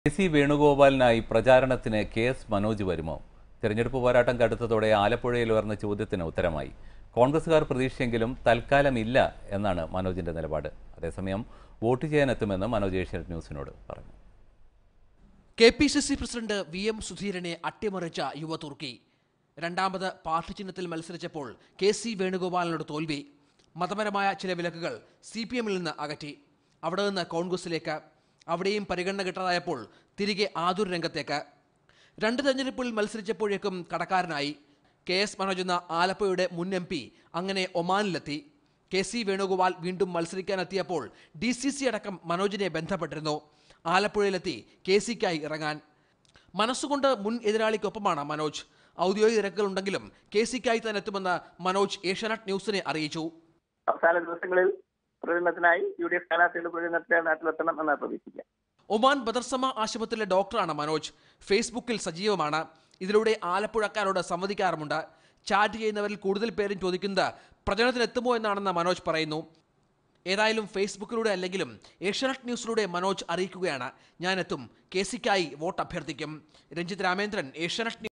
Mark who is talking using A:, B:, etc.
A: K C വേണുഗോപാലിനായി പ്രചാരണത്തിന് K S Manoj വരുമോ തെരഞ്ഞെടുപ്പ് പോരാട്ടം കടുത്തതോടെ ആലപ്പുഴയിൽ ഉയർന്ന ചോദ്യത്തിന് ഉത്തരമായി കോൺഗ്രസുകാർ പ്രതീക്ഷിച്ചെങ്കിലും തൽക്കാലം ഇല്ല എന്നാണ് മനോജിന്റെ നിലപാട് അതേസമയം വോട്ട് ചെയ്യാനെത്തുമെന്ന് മനോജ് ഏഷ്യാനെറ്റ് ന്യൂസിനോട് പറഞ്ഞു
B: K P C C president V M സുധീരനെ അട്ടിമറിച്ച യുവ തുർക്കി രണ്ടാമത് പാർട്ടി ചിഹ്നത്തിൽ മത്സരിച്ചപ്പോൾ കെ സി വേണുഗോപാലിനോട് തോൽവി മതപരമായ ചില വിലക്കുകൾ സി പി എമ്മിൽ നിന്ന് അകറ്റി അവിടെ നിന്ന് കോൺഗ്രസിലേക്ക് അവിടെയും പരിഗണന കിട്ടാതായപ്പോൾ തിരികെ ആതുർ രംഗത്തേക്ക് രണ്ട് തെരഞ്ഞെടുപ്പുകളിൽ മത്സരിച്ചപ്പോഴേക്കും കടക്കാരനായി കെ എസ് മനോജ് എന്ന ആലപ്പുഴയുടെ മുൻ എം പി അങ്ങനെ ഒമാനിലെത്തി കെ സി വേണുഗോപാൽ വീണ്ടും മത്സരിക്കാനെത്തിയപ്പോൾ ഡി സി സി അടക്കം മനോജിനെ ബന്ധപ്പെട്ടിരുന്നു ആലപ്പുഴയിലെത്തി കെ സിക്കായി ഇറങ്ങാൻ മനസ്സുകൊണ്ട് മുൻ എതിരാളിക്കൊപ്പമാണ് മനോജ് ഔദ്യോഗിക തിരക്കുകളുണ്ടെങ്കിലും കെ സിക്കായി തന്നെ എത്തുമെന്ന് മനോജ് ഏഷ്യാനെറ്റ് ന്യൂസിനെ അറിയിച്ചു
C: അവസാന ദിവസങ്ങളിൽ പ്രചരണത്തിനായി യു ഡി എഫ് സ്ഥാനാർത്ഥിയുടെ പ്രചരണത്തിനായി നാട്ടിലെത്തണം എന്നാണ് പ്രതീക്ഷിക്കുക
B: ഒമാൻ ബദർസമ ആശുപത്രിയിലെ ഡോക്ടറാണ് മനോജ് ഫേസ്ബുക്കിൽ സജീവമാണ് ഇതിലൂടെ ആലപ്പുഴക്കാരോട് സംവദിക്കാറുമുണ്ട് ചാറ്റ് ചെയ്യുന്നവരിൽ കൂടുതൽ പേരും ചോദിക്കുന്നത് പ്രചരണത്തിനെത്തുമോ എന്നാണെന്ന് മനോജ് പറയുന്നു ഏതായാലും ഫേസ്ബുക്കിലൂടെ അല്ലെങ്കിലും ഏഷ്യാനെറ്റ് ന്യൂസിലൂടെ മനോജ് അറിയിക്കുകയാണ് ഞാനെത്തും കെ സിക്കായി വോട്ട് അഭ്യർത്ഥിക്കും രഞ്ജിത് രാമേന്ദ്രൻ ഏഷ്യാനെറ്റ്